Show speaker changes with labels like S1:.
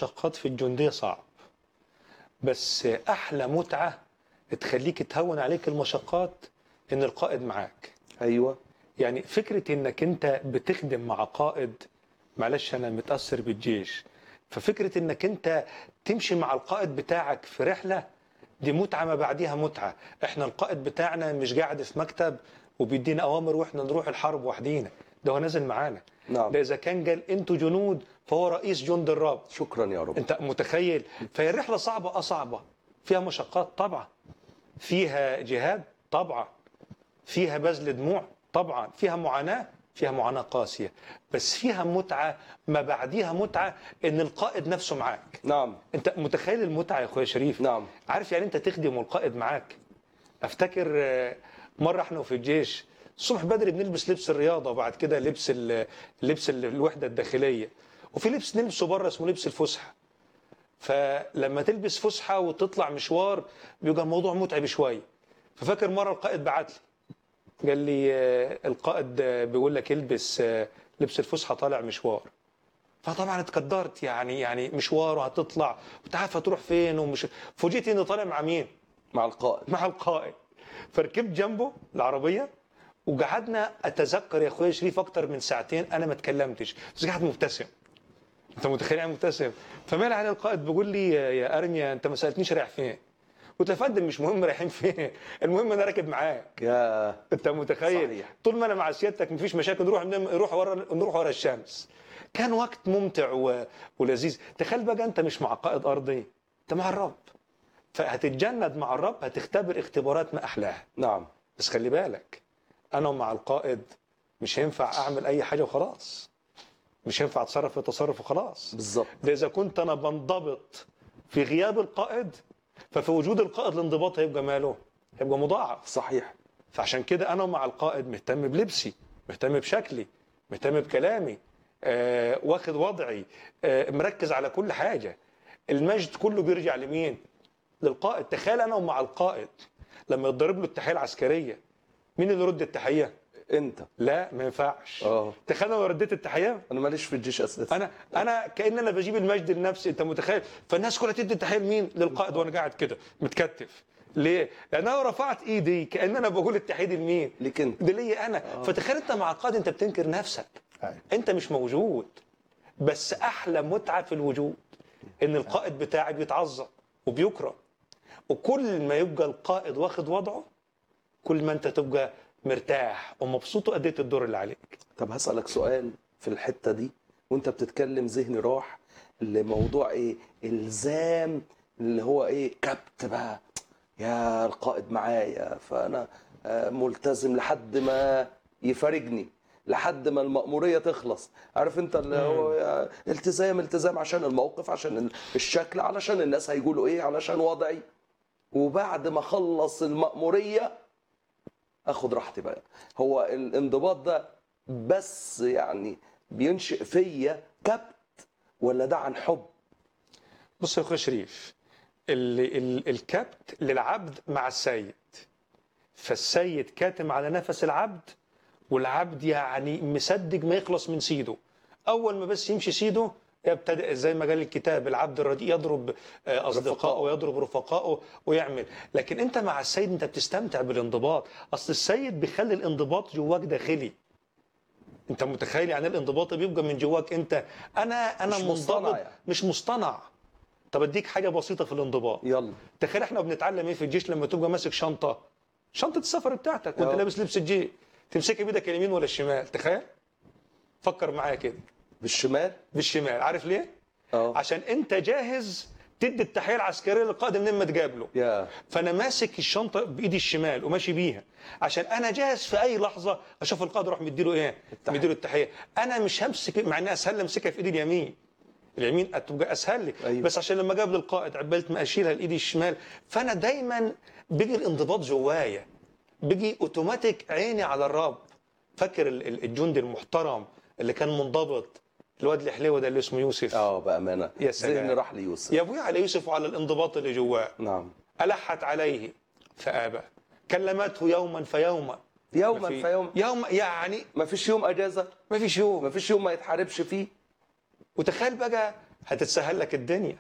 S1: المشقات في الجنديه صعب بس احلى متعه تخليك تهون عليك المشقات ان القائد معاك
S2: ايوه
S1: يعني فكره انك انت بتخدم مع قائد معلش انا متاثر بالجيش ففكره انك انت تمشي مع القائد بتاعك في رحله دي متعه ما بعديها متعه احنا القائد بتاعنا مش قاعد في مكتب وبيدينا اوامر واحنا نروح الحرب وحدينا ده هو نازل معانا
S2: نعم.
S1: ده اذا كان قال انتوا جنود فهو رئيس جند الرب
S2: شكرا يا رب
S1: انت متخيل فهي الرحله صعبه اه صعبه فيها مشقات طبعا فيها جهاد طبعا فيها بذل دموع طبعا فيها معاناه فيها معاناه قاسيه بس فيها متعه ما بعديها متعه ان القائد نفسه معاك
S2: نعم
S1: انت متخيل المتعه يا اخويا شريف
S2: نعم.
S1: عارف يعني انت تخدم والقائد معاك افتكر آه، مره احنا وفي الجيش الصبح بدري بنلبس لبس الرياضه وبعد كده لبس ال- لبس ال- الوحده الداخليه وفي لبس نلبسه بره اسمه لبس الفسحه فلما تلبس فسحه وتطلع مشوار بيبقى الموضوع متعب شويه ففاكر مره القائد بعت لي قال لي آه، القائد آه، بيقول لك البس آه، لبس الفسحه طالع مشوار فطبعا اتقدرت يعني يعني مشوار وهتطلع وانت عارف هتروح فين ومش فوجئت اني طالع مع مين؟
S2: مع القائد
S1: مع القائد فركبت جنبه العربيه وقعدنا اتذكر يا اخويا شريف اكتر من ساعتين انا ما اتكلمتش بس قاعد مبتسم انت متخيل يعني مبتسم فمال علي القائد بيقول لي يا- يا ارميا انت ما سالتنيش رايح فين قلت له يا فندم مش مهم رايحين فين المهم انا راكب معاك
S2: يا
S1: انت متخيل
S2: صحيح.
S1: طول ما انا مع سيادتك مفيش مشاكل نروح نروح ورا نروح ورا الشمس كان وقت ممتع و... ولذيذ تخيل بقى انت مش مع قائد ارضي انت مع الرب فهتتجند مع الرب هتختبر اختبارات ما احلاها
S2: نعم
S1: بس خلي بالك انا مع القائد مش هينفع اعمل اي حاجه وخلاص مش هينفع اتصرف في تصرف وخلاص
S2: بالظبط
S1: ده اذا كنت انا بنضبط في غياب القائد ففي وجود القائد الانضباط هيبقى ماله هيبقى مضاعف
S2: صحيح
S1: فعشان كده انا مع القائد مهتم بلبسي مهتم بشكلي مهتم بكلامي آه واخد وضعي آه مركز على كل حاجه المجد كله بيرجع لمين للقائد تخيل انا ومع القائد لما يتضرب له التحيه العسكريه مين اللي يرد التحيه
S2: انت
S1: لا ما ينفعش
S2: اه
S1: تخيل لو رديت التحيه
S2: انا ماليش في الجيش اساسا
S1: انا انا كان انا بجيب المجد لنفسي انت متخيل فالناس كلها تدي التحيه لمين للقائد وانا قاعد كده متكتف ليه لان انا رفعت ايدي كان انا بقول التحيه دي لمين
S2: ليك انت
S1: ده ليا انا فتخيل انت مع القائد انت بتنكر نفسك انت مش موجود بس احلى متعه في الوجود ان القائد بتاعك بيتعظم وبيكرم وكل ما يبقى القائد واخد وضعه كل ما انت تبقى مرتاح ومبسوط واديت الدور اللي عليك
S2: طب هسألك سؤال في الحتة دي وانت بتتكلم ذهني راح لموضوع ايه الزام اللي هو ايه كبت بقى يا القائد معايا فانا آه، ملتزم لحد ما يفارجني لحد ما المأمورية تخلص عارف انت اللي هو يا التزام التزام عشان الموقف عشان الشكل علشان الناس هيقولوا ايه علشان وضعي وبعد ما اخلص المأمورية اخد راحتي بقى هو الانضباط ده بس يعني بينشئ فيا كبت ولا ده عن حب
S1: بص يا اخويا شريف ال ال الكبت للعبد مع السيد فالسيد كاتم على نفس العبد والعبد يعني مصدق ما يخلص من سيده اول ما بس يمشي سيده يبتدئ زي ما قال الكتاب العبد الرديء يضرب آه، اصدقائه
S2: رفقائه.
S1: ويضرب رفقائه ويعمل لكن انت مع السيد انت بتستمتع بالانضباط اصل السيد بيخلي الانضباط جواك داخلي انت متخيل يعني الانضباط بيبقى من جواك انت انا انا
S2: مش
S1: منضبط
S2: مصطنع يعني.
S1: مش مصطنع طب اديك حاجه بسيطه في الانضباط
S2: يلا
S1: تخيل احنا بنتعلم ايه في الجيش لما تبقى ماسك شنطه شنطه السفر بتاعتك وانت
S2: اه.
S1: لابس لبس الجيش تمسكها بايدك اليمين ولا الشمال تخيل فكر معايا كده
S2: بالشمال
S1: بالشمال عارف ليه
S2: اه
S1: عشان انت جاهز تدي التحيه العسكريه للقائد منين ما تقابله
S2: يا
S1: فانا ماسك الشنطه بايدي الشمال وماشي بيها عشان انا جاهز في اي لحظه اشوف القائد اروح مديله ايه
S2: التحية.
S1: مديله التحيه انا مش همسك مع انها اسهل لي امسكها في ايدي اليمين اليمين هتبقى اسهل لي
S2: أيوة.
S1: بس عشان لما جاب القائد عبالت ما اشيلها لايدي الشمال فانا دايما بيجي الانضباط جوايا بيجي اوتوماتيك عيني على الرب فاكر ال- ال- الجندي المحترم اللي كان منضبط الواد الحليوه ده اللي اسمه يوسف
S2: اه بامانه
S1: يا سلام.
S2: ذهني راح ليوسف
S1: يا ابويا على يوسف وعلى الانضباط اللي جواه
S2: نعم
S1: ألحت عليه فأبى كلمته يوما فيوما
S2: يوما
S1: ما في-
S2: فيوم
S1: يوم يعني
S2: ما فيش يوم اجازه
S1: ما فيش يوم
S2: ما فيش يوم ما يتحاربش فيه
S1: وتخيل بقى هتتسهل لك الدنيا